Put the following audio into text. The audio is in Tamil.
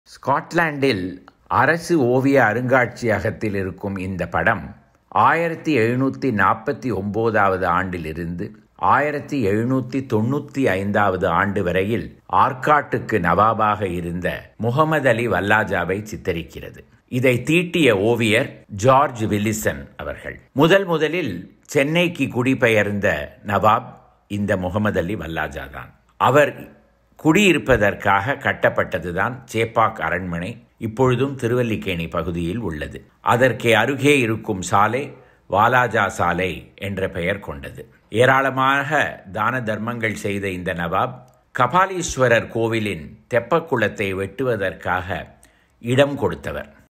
ஸ்காட்லாந்தில் அரசு ஓவிய அருங்காட்சியகத்தில் இருக்கும் இந்த படம் ஆயிரத்தி எழுநூற்றி நாற்பத்தி ஒம்போதாவது ஆண்டிலிருந்து ஆயிரத்தி எழுநூற்றி தொண்ணூற்றி ஐந்தாவது ஆண்டு வரையில் ஆர்காட்டுக்கு நவாபாக இருந்த முகமது அலி வல்லாஜாவை சித்தரிக்கிறது இதை தீட்டிய ஓவியர் ஜார்ஜ் வில்லிசன் அவர்கள் முதல் முதலில் சென்னைக்கு குடிபெயர்ந்த நவாப் இந்த முகமது அலி வல்லாஜா தான் அவர் குடியிருப்பதற்காக கட்டப்பட்டதுதான் சேப்பாக் அரண்மனை இப்பொழுதும் திருவல்லிக்கேணி பகுதியில் உள்ளது அதற்கு அருகே இருக்கும் சாலை வாலாஜா சாலை என்ற பெயர் கொண்டது ஏராளமாக தான தர்மங்கள் செய்த இந்த நவாப் கபாலீஸ்வரர் கோவிலின் தெப்பக்குளத்தை வெட்டுவதற்காக இடம் கொடுத்தவர்